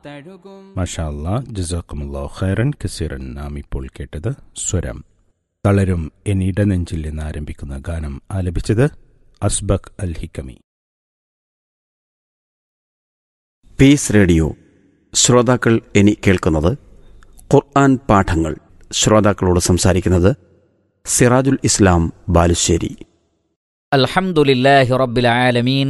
മഷാല്ല ജസാക്കുമുല്ലാ ഖൈറൻ കസീറൻ നാം ഇപ്പോൾ കേട്ടത് സ്വരം തളരും എന്നിട നെഞ്ചിൽ എന്ന് ആരംഭിക്കുന്ന ഗാനം ആലപിച്ചത് അസ്ബക് അൽ ഹിക്കമി പീസ് റേഡിയോ ശ്രോതാക്കൾ ഇനി കേൾക്കുന്നത് ഖുർആൻ പാഠങ്ങൾ ശ്രോതാക്കളോട് സംസാരിക്കുന്നത് സിറാജുൽ ഇസ്ലാം ബാലുശ്ശേരി الحمد لله رب العالمين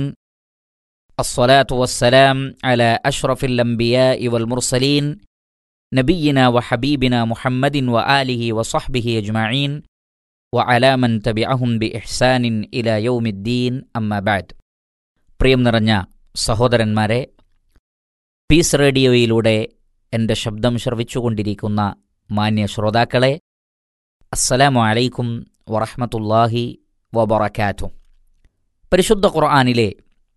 الصلاة والسلام على أشرف الأنبياء والمرسلين نبينا وحبيبنا محمد وآله وصحبه أجمعين وعلى من تبعهم بإحسان إلى يوم الدين أما بعد പ്രിയം നിറഞ്ഞ സഹോദരന്മാരെ പീസ് റേഡിയോയിലൂടെ എൻ്റെ ശബ്ദം ശ്രവിച്ചുകൊണ്ടിരിക്കുന്ന മാന്യ ശ്രോതാക്കളെ അസ്സലാമു അലൈക്കും വറഹ്മത്തുള്ളാഹി വബറക്കാറ്റു പരിശുദ്ധ ഖുർആാനിലെ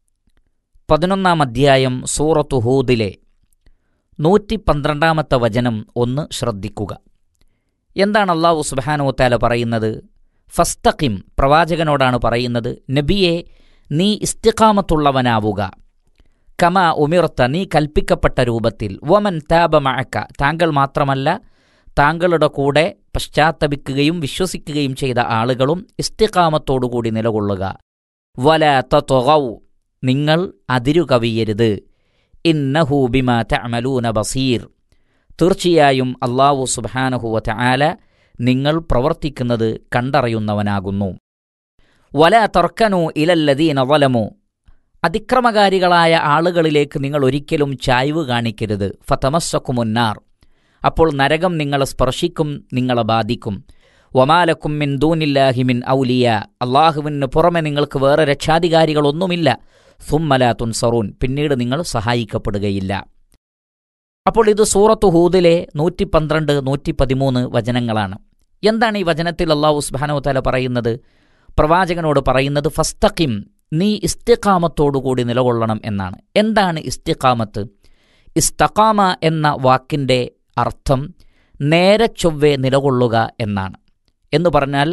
പതിനൊന്നാം അധ്യായം സൂറത്തു ഹൂദിലെ നൂറ്റി പന്ത്രണ്ടാമത്തെ വചനം ഒന്ന് ശ്രദ്ധിക്കുക എന്താണ് അള്ളാഹു സുബാനോത്താല പറയുന്നത് ഫസ്തഖിം പ്രവാചകനോടാണ് പറയുന്നത് നബിയെ നീ ഇസ്തിഖാമത്തുള്ളവനാവുക കമ ഉമിർത്ത നീ കൽപ്പിക്കപ്പെട്ട രൂപത്തിൽ വമൻ താപ മഴക്ക താങ്കൾ മാത്രമല്ല താങ്കളുടെ കൂടെ പശ്ചാത്തപിക്കുകയും വിശ്വസിക്കുകയും ചെയ്ത ആളുകളും ഇസ്തിഖാമത്തോടുകൂടി നിലകൊള്ളുക വല തൗ നിങ്ങൾ അതിരുകവിയരുത് ഇന്നഹു ബിമ തഅമലൂന ബസീർ തീർച്ചയായും അള്ളാഹു സുബ്ഹാനഹുവ തആല നിങ്ങൾ പ്രവർത്തിക്കുന്നത് കണ്ടറിയുന്നവനാകുന്നു വല തർക്കനു ഇലല്ലദീന വലമു അതിക്രമകാരികളായ ആളുകളിലേക്ക് നിങ്ങൾ ഒരിക്കലും ചായ്വ് കാണിക്കരുത് ഫതമസ്സക്കുമുന്നാർ അപ്പോൾ നരകം നിങ്ങളെ സ്പർശിക്കും നിങ്ങളെ ബാധിക്കും വമാലക്കും മിൻ ദൂനില്ലാഹിമിൻ ഔലിയ അള്ളാഹുവിന് പുറമെ നിങ്ങൾക്ക് വേറെ രക്ഷാധികാരികളൊന്നുമില്ല സുമ്മല തുൻസറൂൻ പിന്നീട് നിങ്ങൾ സഹായിക്കപ്പെടുകയില്ല അപ്പോൾ ഇത് സൂറത്ത് ഹൂദിലെ നൂറ്റി പന്ത്രണ്ട് നൂറ്റി പതിമൂന്ന് വചനങ്ങളാണ് എന്താണ് ഈ വചനത്തിൽ അള്ളാഹു സുബാനോ തല പറയുന്നത് പ്രവാചകനോട് പറയുന്നത് ഫസ്തഖിം നീ ഇസ്തിഖാമത്തോടുകൂടി നിലകൊള്ളണം എന്നാണ് എന്താണ് ഇസ്തിഖാമത്ത് ഇസ്തഖാമ എന്ന വാക്കിൻ്റെ അർത്ഥം നേരെ ചൊവ്വെ നിലകൊള്ളുക എന്നാണ് എന്ന് പറഞ്ഞാൽ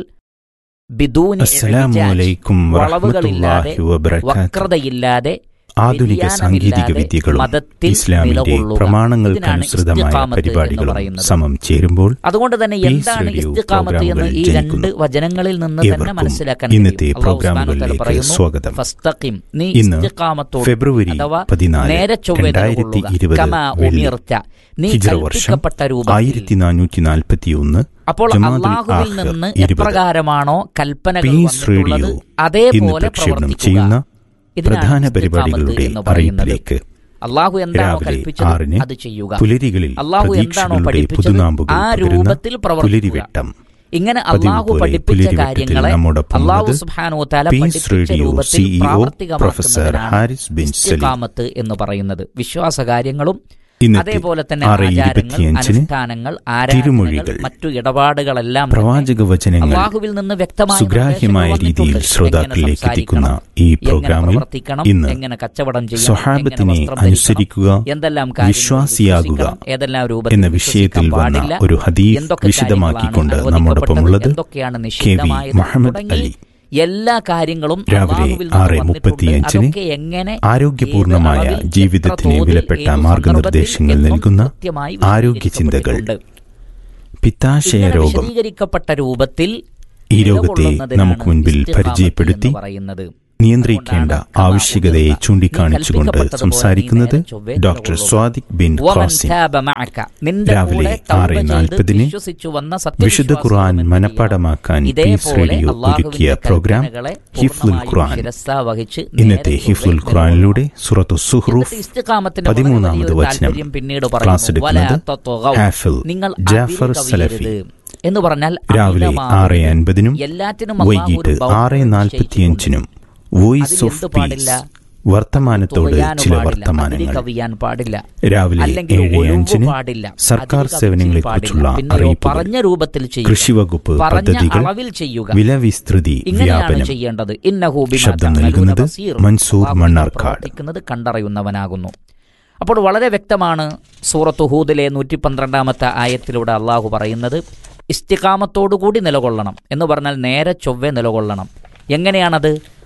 ബിദൂനി അസ്സലാമു അലൈക്കും വളവുകളില്ലാതെ വറഹ്മത്തുള്ളാഹി വബറകാതുഹു വക്രതയില്ലാതെ ആധുനിക സാങ്കേതിക വ്യതിയാനമില്ലാതെ വിദ്യകളും മതത്തിൽ ഇസ്ലാമിന്റെ നിലകൊള്ളുക. പ്രമാണങ്ങൾക്കനുസൃതമായ ഇതിനാണ് ഇസ്തിഖാമത്ത് എന്ന് പരിപാടികളും പറയുന്നത്. സമം ചേരുമ്പോൾ അതുകൊണ്ട് തന്നെ പീസ് എന്താണ് റേഡിയോ ഇസ്തിഖാമത്ത് എന്ന് ഈ പ്രോഗ്രാമുകളിൽ രണ്ട് ജനിക്കുന്നു. വചനങ്ങളിൽ നിന്ന് തന്നെ ഏവർക്കും മനസ്സിലാക്കാൻ ഇന്നത്തെ കഴിയും. അല്ലാഹു സുബ്ഹാനഹു വ തആല പ്രോഗ്രാമുകളിലേക്ക് പറയുന്നു, സ്വാഗതം. ഫസ്തഖിം, നീ ഇന്ന് ഇസ്തിഖാമത്തോട് ഫെബ്രുവരി അഥവാ പതിനാല് നേരെ ചൊവ്വെ രണ്ടായിരത്തി നിലകൊള്ളുക. ഇരുപത് കമാ വെള്ളി ഉമിർത്ത. നീ ഹിജ്റ വർഷം കൽപ്പിക്കപ്പെട്ട രൂപത്തിൽ ആയിരത്തി നാനൂറ്റി നാൽപ്പത്തി ഒന്ന് അപ്പോൾ ജമാഅത്തുൽ അള്ളാഹുവിൽ ആഖിർ നിന്ന് ഇരുപത് എപ്രകാരമാണോ കൽപ്പനകൾ പീസ് വന്നിട്ടുള്ളത് റേഡിയോ ഇന്ന് അതേപോലെ പ്രക്ഷേപണം പ്രവർത്തിക്കുക ചെയ്യുന്ന ഇതിനാണ് പ്രധാന ഇസ്തിഖാമത്ത് പരിപാടികളുടെ എന്ന് പറയുന്നത്. അറിയിപ്പിലേക്ക് അള്ളാഹു എന്താണോ രാവിലെ കൽപ്പിച്ചത് ആറിന് അത് ചെയ്യുക പുലരികളിൽ അള്ളാഹു എന്താണോ പ്രതീക്ഷകളുടെ പഠിപ്പിച്ചത് പുതുനാമ്പുകൾ ആ പകരുന്ന രൂപത്തിൽ പ്രവർത്തിക്കുക പുലരിവെട്ടം ഇങ്ങനെ പതിവ് അള്ളാഹു പോലെ പഠിപ്പിച്ച പുലരിവെട്ടത്തിൽ കാര്യങ്ങളെ നമ്മോടൊപ്പം അള്ളാഹു ഉള്ളത് സുബ്ഹാനഹു വതആല പീസ് പഠിപ്പിച്ച റേഡിയോ രൂപത്തിൽ സിഇഒ പ്രൊഫസർ പ്രാവർത്തികമാക്കുന്നതിനാണ് ഹാരിസ് ബിൻ സലീം ഇസ്തിഖാമത്ത് എന്ന് പറയുന്നത് വിശ്വാസ കാര്യങ്ങളും ഇന്നത്തെ അതേപോലെ തന്നെ ആറ് ആചാരങ്ങൾ ഇരുപത്തിയഞ്ചിന് അനുഷ്ഠാനങ്ങൾ ആരാധനകൾ തിരുമൊഴികൾ മറ്റു ഇടപാടുകളെല്ലാം തന്നെ പ്രവാചക വചനങ്ങൾ അള്ളാഹുവിൽ നിന്ന് വ്യക്തമായ സുഗ്രാഹ്യമായ നിർദ്ദേശങ്ങൾ രീതിയിൽ വന്നിട്ടുണ്ട്. ശ്രോതാക്കളിലേക്ക് എങ്ങനെ എത്തിക്കുന്ന സംസാരിക്കണം, ഈ എങ്ങനെ പ്രോഗ്രാമിൽ പ്രവർത്തിക്കണം, ഇന്ന് എങ്ങനെ കച്ചവടം ചെയ്യണം, സ്വഹാബത്തിനെ എങ്ങനെ വസ്ത്രം ധരിക്കണം, അനുസരിക്കുക എന്തെല്ലാം കാര്യങ്ങൾ വിശ്വാസിയാകുക വിശ്വസിക്കണം, ഏതെല്ലാം രൂപത്തിൽ എന്ന വിഷയത്തിൽ വിശ്വസിക്കാൻ വന്ന പാടില്ല, ഒരു ഹദീഫ് എന്തൊക്കെ വിശദമാക്കിക്കൊണ്ട് കാര്യങ്ങളാണ് നമ്മോടൊപ്പമുള്ളത് എന്തൊക്കെയാണ് കെ വി നിഷിദ്ധമായത് മുഹമ്മദ് തുടങ്ങി അലി എല്ലാ കാര്യങ്ങളും രാവിലെ അള്ളാഹുവിൽ നിന്ന് ആറ് വന്നിട്ടുണ്ട്. മുപ്പത്തിയഞ്ചിന് അതൊക്കെ എങ്ങനെ ആരോഗ്യപൂർണമായ ഏത് അളവിൽ, ജീവിതത്തിന് എത്ര തോതിൽ, വിലപ്പെട്ട ഏത് മാർഗനിർദ്ദേശങ്ങൾ സന്ദർഭത്തിൽ നൽകുന്ന എന്നും കൃത്യമായി ആരോഗ്യ ചിന്തകൾ വിശദീകരിക്കപ്പെട്ടിട്ടുണ്ട്. പിത്താശയ ഇങ്ങനെ രോഗം വിശദീകരിക്കപ്പെട്ട രൂപത്തിൽ ഈ രോഗത്തെ നിലകൊള്ളുന്നതിനാണ് നമുക്ക് മുൻപിൽ ഇസ്തിഖാമത്ത് പരിചയപ്പെടുത്തി എന്ന് പറയുന്നത് നിയന്ത്രിക്കേണ്ട അതുകൊണ്ടാണ് ആവശ്യകതയെ കമാ ചൂണ്ടിക്കാണിച്ചുകൊണ്ട് ഉമിർത്ത. നീ സംസാരിക്കുന്നത് കൽപ്പിക്കപ്പെട്ടതുപോലെ നീ നേരെ ഡോക്ടർ ചൊവ്വേ സ്വാദിഖ് ബിൻ വമൻ ഖാസിം താബ മഅക. നിന്റെ രാവിലെ കൂടെ തൗബ ആറ് ചെയ്ത് നാൽപ്പതിന് വിശ്വസിച്ചു വന്ന വിശുദ്ധ ഖുർആൻ സത്യവിശ്വാസികളും എന്ത് മനഃപ്പാടമാക്കാൻ ചെയ്യണം? പീസ് ഇതേപോലെ റേഡിയോ അള്ളാഹുവിന്റെ ഒരുക്കിയ പ്രോഗ്രാം കൽപ്പനകളെ ഹിഫ്ലുൽ പൂർണ്ണമായും ഖുർആൻ ശിരസ്സാ വഹിച്ച് ഇന്നത്തെ നേരെ ഹിഫ്ലുൽ ചൊവ്വേ ഖുർആനിലൂടെ സുറത്തു എന്നിട്ട് സുഹ്റൂഫ് ഇസ്തിഖാമത്തിന്റെ വളരെ പതിമൂന്നാമത് വലിയൊരു വചനം താല്പര്യം പിന്നീട് ക്ലാസ് പറയുന്നു. വലാ എടുക്കുന്നത് തത്വഗൗ. ഹാഫിൽ നിങ്ങൾ ജാഫർ അതിര് സലഫി കവിയരുത്. എന്ന് പറഞ്ഞാൽ രാവിലെ അമിതമാവരുത്. ആറ് അൻപതിനും എല്ലാറ്റിനും അള്ളാഹു ഒരു വൈകിട്ട് ബൗണ്ടറി ആറ് നാൽപ്പത്തിയഞ്ചിനും വോയിസ് അതിൽ ഓഫ് എന്ത് പീസ് പാടില്ല? വർത്തമാനത്തോട് തുകയാനും ചില പാടില്ല, അതിര് വർത്തമാനങ്ങൾ കവിയാൻ പാടില്ല രാവിലെ അല്ലെങ്കിൽ ഏഴ് ഒഴിവ് അഞ്ചിന് പാടില്ല, സർക്കാർ അതിര് സേവനങ്ങളെക്കുറിച്ചുള്ള കവിച്ചിൽ പാടില്ല. പിന്നെയോ അറിയിപ്പുകൾ പറഞ്ഞ രൂപത്തിൽ ചെയ്യുക കൃഷിവകുപ്പ് പറഞ്ഞ പദ്ധതികൾ അളവിൽ ചെയ്യുക വിലവിസ്തൃതി ഇങ്ങനെയാണ് വ്യാപനം ചെയ്യേണ്ടത് ഇന്നഹു ബിമാ ശബ്ദം തഅമലൂന നൽകുന്നത് ബസീർ. മൻസൂർ അള്ളാഹു മണ്ണാർക്കാട്. പ്രവർത്തിക്കുന്നത് കണ്ടറിയുന്നവനാകുന്നു അപ്പോൾ വളരെ വ്യക്തമാണ് സൂറത്ത് ഹൂദിലെ നൂറ്റി പന്ത്രണ്ടാമത്തെ ആയത്തിലൂടെ അള്ളാഹു പറയുന്നത് ഇസ്തിഖാമത്തോടുകൂടി നിലകൊള്ളണം എന്ന് പറഞ്ഞാൽ നേരെ ചൊവ്വെ നിലകൊള്ളണം എങ്ങനെയാണത്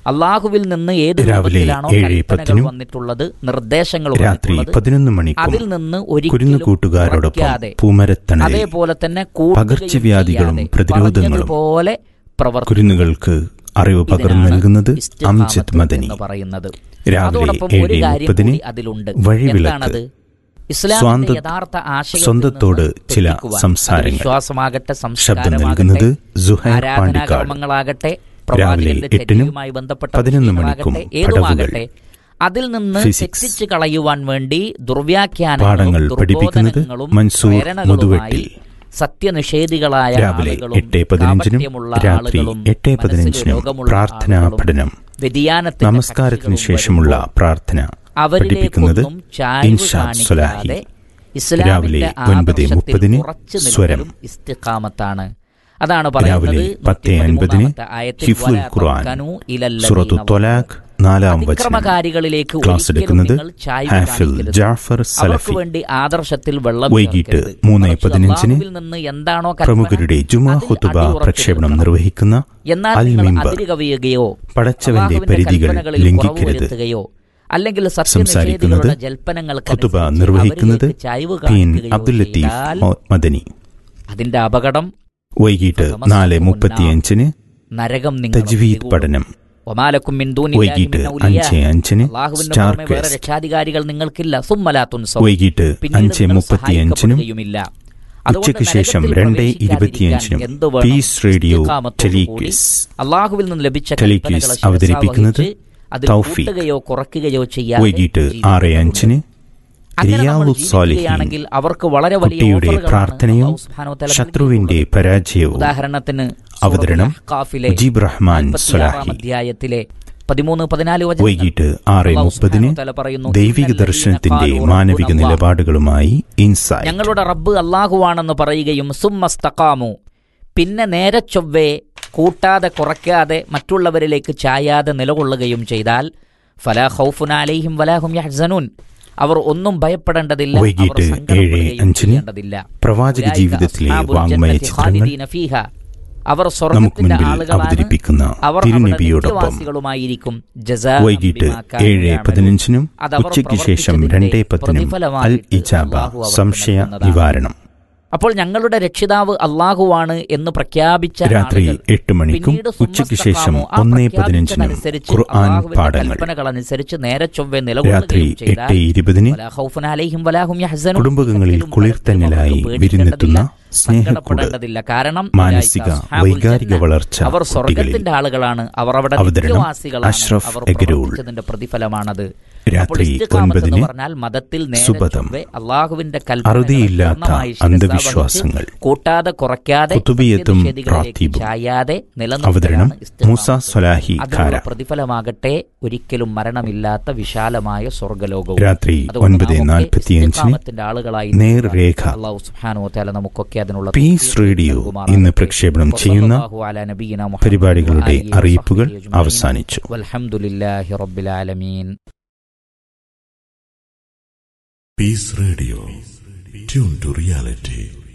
അള്ളാഹുവിൽ നിന്ന് ഏത് രാവിലെ രൂപത്തിലാണോ ഏഴ് കൽപ്പനകൾ പത്തിനും വന്നിട്ടുള്ളത് നിർദ്ദേശങ്ങൾ രാത്രി വന്നിട്ടുള്ളത് പതിനൊന്ന് മണിക്കും അതിൽ നിന്ന് ഒരിക്കലും കുരുന്നുകൂട്ടുകാരോടൊപ്പം കുറയ്ക്കാതെ, പൂമരത്തണലിൽ അതേപോലെ തന്നെ കൂട്ടുകയും പകർച്ചവ്യാധികളും ചെയ്യാതെ പ്രതിരോധങ്ങളും പറഞ്ഞതുപോലെ പ്രവർത്തിക്കുക കുരുന്നുകൾക്ക് അറിവ് പകർന്നു ഇതിനാണ് നൽകുന്നത് ഇസ്തിഖാമത്ത് അംജദ് മദനി എന്ന് പറയുന്നത് രാവിലെ അതോടൊപ്പം ഒരു ഏഴ് കാര്യം മുപ്പതിന് കൂടി അതിലുണ്ട് വഴിവിളക്ക് എന്താണത് ഇസ്ലാമിന്റെ സ്വാന്ത- യഥാർത്ഥ ആശയത്തിൽ സ്വന്തത്തോട് നിന്ന് ചില തെറ്റിക്കുവാൻ. സംസാരങ്ങൾ. അത് വിശ്വാസമാകട്ടെ ശബ്ദം സംസ്കാരമാകട്ടെ നൽകുന്നത് സുഹൈർ പാണ്ടിക്കാട് ആരാധനാകർമ്മങ്ങളാകട്ടെ രാവിലെ പ്രവാചകന്റെ എട്ടിനും ചര്യയുമായി ബന്ധപ്പെട്ട പതിനൊന്ന് വിഷയങ്ങളാകട്ടെ, മണിക്കും ഏതുമാകട്ടെ അതിൽ നിന്ന് ഫിസിക്സ്. തെറ്റിച്ച് കളയുവാൻ വേണ്ടി ദുർവ്യാഖ്യാനങ്ങളും പാഠങ്ങൾ പഠിപ്പിക്കുന്നത് ദുർബോധനങ്ങളും മൻസൂർ പ്രേരണകളുമായി മുതുവെട്ടിൽ. സത്യനിഷേധികളായ രാവിലെ ആളുകളും എട്ട് പതിനഞ്ചിനും കാപട്യമുള്ള രാത്രി ആളുകളും, എട്ട് മനസ്സിൽ പതിനഞ്ചിനും രോഗമുള്ള പ്രാർത്ഥനാ ആളുകളും, പഠനം വ്യതിയാനത്തിന്റെ നമസ്കാരത്തിന് കക്ഷികളും ശേഷമുള്ള വരുമ്പോൾ പ്രാർത്ഥന പഠിപ്പിക്കുന്നത് അവരിലേക്കൊന്നും ചായ്വ് ഇൻഷാദ് സ്വലാഹി കാണിക്കാതെ ഇസ്ലാമിന്റെ രാവിലെ ഒൻപത് ആദർശത്തിൽ മുപ്പതിന് ഉറച്ചു സ്വരം. നിൽക്കലും ഇസ്തിഖാമത്താണ് അതാണ് രാവിലെ പറയുന്നത് പത്ത് അൻപതിന് ഹിഫുൽ ഖുർആൻ സുറത്തു തൊലാഖ് നാലാം വചനം അതിക്രമകാരികളിലേക്ക് ക്ലാസ് ഒരിക്കലും എടുക്കുന്നത് നിങ്ങൾ ചായ്വ് ഹാഫിൽ കാണിക്കരുത്. ജാഫർ അവർക്ക് സലഫി വേണ്ടി ആദർശത്തിൽ വെള്ളം വൈകിട്ട് ചേർക്കരുത്. മൂന്ന് മറിച്ച് പതിനഞ്ചിന് അല്ലാഹുവിൽ നിന്ന് എന്താണോ കൽപ്പന, പ്രമുഖരുടെ ജുമാ അതിൽ ഹുത്തുബ അടിയുറച്ചു പ്രക്ഷേപണം നിൽക്കണം. നിർവഹിക്കുന്ന എന്നാൽ അൽ നിങ്ങൾ മിമ്പർ അതിരുകവിയുകയോ പടച്ചവന്റെ അല്ലാഹുവിന്റെ പരിധികൾ കൽപ്പനകളിൽ കുറവ് ലംഘിക്കരുത് വരുത്തുകയോ അല്ലെങ്കിൽ സംസാരിക്കുന്നത് സത്യനിഷേധികളുടെ ജൽപ്പനങ്ങൾക്ക് ഖുതുബ അനുസരിച്ച് നിർവഹിക്കുന്നത് അവരിലേക്ക് ചായ്വ് പീൻ കാണിക്കുകയോ അബ്ദുൽ ലത്തീഫ് ചെയ്താൽ മൊ- മദനി അതിന്റെ അപകടം വൈകിട്ട് നാല് മുപ്പത്തിയഞ്ചിന് നരകം നിങ്ങൾ തജ്വീദ് പഠനം ഒമാലക്കും മിൻ ദൂനില്ലാഹി വൈകിട്ട് മിൻ ഔലിയാ. അഞ്ച് അഞ്ചിന് അല്ലാഹുവിന്റെ സ്റ്റാർ പുറമെ വേറെ ക്വസ്റ്റ് രക്ഷാധികാരികൾ നിങ്ങൾക്കില്ല സുമ്മലാത്തുൻ സൗ. വൈകിട്ട് പിന്നീട് അഞ്ച് നിങ്ങൾ മുപ്പത്തിയഞ്ചിനും സഹായിക്കപ്പെടുകയുമില്ല. അതുകൊണ്ട് ഉച്ചയ്ക്ക് ശേഷം നരകത്തിൽ രണ്ട് പ്രവേശിക്കാതിരിക്കാൻ ഇരുപത്തിയഞ്ചിനും എന്ത് വേണം? പീസ് റേഡിയോ ഇസ്തിഖാമത്തോടു ടെലിക്വിസ് കൂടി അള്ളാഹുവിൽ നിന്ന് ലഭിച്ച ടെലിക്വിസ് കൽപ്പനകളെ ശിരസാ അവതരിപ്പിക്കുന്നത് വഹിച്ച് അതിൽ തൗഫീഖ്. കൂട്ടുകയോ കുറയ്ക്കുകയോ ചെയ്യാതെ വൈകിട്ട് ജീവിക്കുക. ആറ് അഞ്ചിന് അങ്ങനെ നമ്മൾ റിയാദു സ്വാലിഹീൻ ജീവിക്കുകയാണെങ്കിൽ അവർക്ക് വളരെ വലിയ കുട്ടിയുടെ ഓഫറുകളാണ് പ്രാർത്ഥനയും അല്ലാഹു സുബ്ഹാനഹു വതആല ശത്രുവിന്റെ നൽകിയിട്ടുള്ളത്. പരാജയവും ഉദാഹരണത്തിന് അവതരണം സൂറത്തുൽ അഹ്ഖാഫിലെ മുജീബ് റഹ്മാൻ 46 സ്വലാഹി അധ്യായത്തിലെ പതിമൂന്ന് പതിനാല് വചനങ്ങൾ വൈകിട്ട് ആറ് അല്ലാഹു മുപ്പതിന് സുബ്ഹാനഹു വതആല പറയുന്നു, ദൈവിക "ഇന്നല്ലദീന ദർശനത്തിന്റെ ഖാലൂ മാനവിക റബ്ബുന അല്ലാഹ്." നിലപാടുകളുമായി ഇൻസൈറ്റ് ഞങ്ങളുടെ റബ്ബ് അള്ളാഹുവാണെന്ന് പറയുകയും സുമ്മസ്തക്കാമു പിന്നെ നേരെ ചൊവ്വേ കൂട്ടാതെ കുറയ്ക്കാതെ മറ്റുള്ളവരിലേക്ക് ചായാതെ നിലകൊള്ളുകയും ചെയ്താൽ ഫലാ ഖൗഫുൻ അലൈഹിം വലാഹും യഹ്സനൂൻ അവർ ഒന്നും ഭയപ്പെടേണ്ടതില്ല അവർ വൈകിട്ട് സങ്കടപ്പെടുകയും ഏഴ് അഞ്ചിന് ചെയ്യേണ്ടതില്ല പ്രവാചക ഉലൈക ജീവിതത്തിലെ അസ്ഹാബുൽ വാങ്മയ ജന്നത്തി ചിത്രങ്ങൾ ഖാലിദീന ഫീഹ. അവർ നമുക്ക് സ്വർഗത്തിന്റെ മുൻപിൽ ആളുകളാണ് അവതരിപ്പിക്കുന്ന അവർ അവിടെ തിരുനബിയോടൊപ്പം നിത്യവാസികളുമായിരിക്കും ജസാഅൻ വൈകിട്ട് ബിമാ കാനൂ ഏഴ് യഅമലൂൻ. പതിനഞ്ചിനും അതവർ ഉച്ചയ്ക്ക് ശേഷം പ്രവർത്തിച്ചതിന്റെ രണ്ടേ പത്തിനും അൽ പ്രതിഫലമായിട്ട് ഇജാബ അല്ലാഹു അവർക്ക് സംശയ നൽകുന്നതാണ്. നിവാരണം അപ്പോൾ ഞങ്ങളുടെ രക്ഷിതാവ് അള്ളാഹുവാണ് എന്ന് പ്രഖ്യാപിച്ച രാത്രി ആളുകൾ എട്ട് മണിക്കും പിന്നീട് ഉച്ചയ്ക്ക് സുമ്മസ്തഖാമു, ശേഷം ആ ഒന്നേ പതിനഞ്ചിനും പ്രഖ്യാപിച്ചതനുസരിച്ച് ഖുർആൻ അള്ളാഹുവിന്റെ പാഠങ്ങൾ കൽപ്പനകൾ അനുസരിച്ച് നേരെ ചൊവ്വെ രാത്രി നിലകൊള്ളുകയും ചെയ്താൽ എട്ട് ഇരുപതിന് വലാ ഖൗഫുൻ അലൈഹിം വലാഹും യഹ്സനൂൻ. കുടുംബങ്ങളിൽ ഒരിക്കലും കുളിർത്തന്നലായി അവർക്ക് വിരുന്നെത്തുന്ന പേടിക്കേണ്ടതില്ല, സ്നേഹക്കൂട് സങ്കടപ്പെടേണ്ടതില്ല കാരണം മാനസിക ഉലൈക അസ്ഹാബുൽ വൈകാരിക ജന്ന. വളർച്ച അവർ കുട്ടികളിൽ സ്വർഗത്തിന്റെ ആളുകളാണ് അവർ അവിടെ അവതരണം നിത്യവാസികളാണ് അഷ്റഫ് അവർ എഗരൂൾ. പ്രവർത്തിച്ചതിന്റെ പ്രതിഫലമാണത് രാത്രി അപ്പോൾ ഇസ്തിഖാമത്ത് എന്ന് ഒൻപതിന് പറഞ്ഞാൽ മതത്തിൽ നേരെ സുബതം. ചൊവ്വെ അള്ളാഹുവിന്റെ കൽപ്പനകളെ അറുതിയില്ലാത്ത പൂർണ്ണമായി ശിരസാ അന്ധവിശ്വാസങ്ങൾ. വഹിച്ച് കൂട്ടാതെ കുറയ്ക്കാതെ കുത്തുബിയത്തും സത്യനിഷേധികളിലേക്ക് റാത്തീബും. ചായാതെ അവതരണം നിലനിർത്തലാണ് ഇസ്തിഖാമത്ത്. മൂസ സ്വലാഹി അതിനുള്ള ഖാര പ്രതിഫലമാകട്ടെ ഒരിക്കലും മരണമില്ലാത്ത വിശാലമായ സ്വർഗലോകവും രാത്രി അതുകൊണ്ട് ഒൻപത് നാമൊക്കെ നാൽപ്പത്തിയഞ്ചിന് ഇസ്തിഖാമത്തിന്റെ ആളുകളായി നേർരേഖ. അല്ലാഹു സുബ്ഹാനഹു വതആല നമുക്കൊക്കെ അതിനുള്ള പീസ് തൗഫീഖ് റേഡിയോ നൽകുമാറാകട്ടെ. ഇന്ന് പ്രക്ഷേപണം ചെയ്യുന്ന വസല്ലല്ലാഹു അലാ നബിയിന മുഹമ്മദ് പരിപാടികളുടെ വആലിഹി അറിയിപ്പുകൾ വസഹ്ബിഹി അജ്മഈൻ. അവസാനിച്ചു വൽഹംദുലില്ലാഹി റബ്ബിൽ ആലമീൻ Peace Radio. Tune to reality.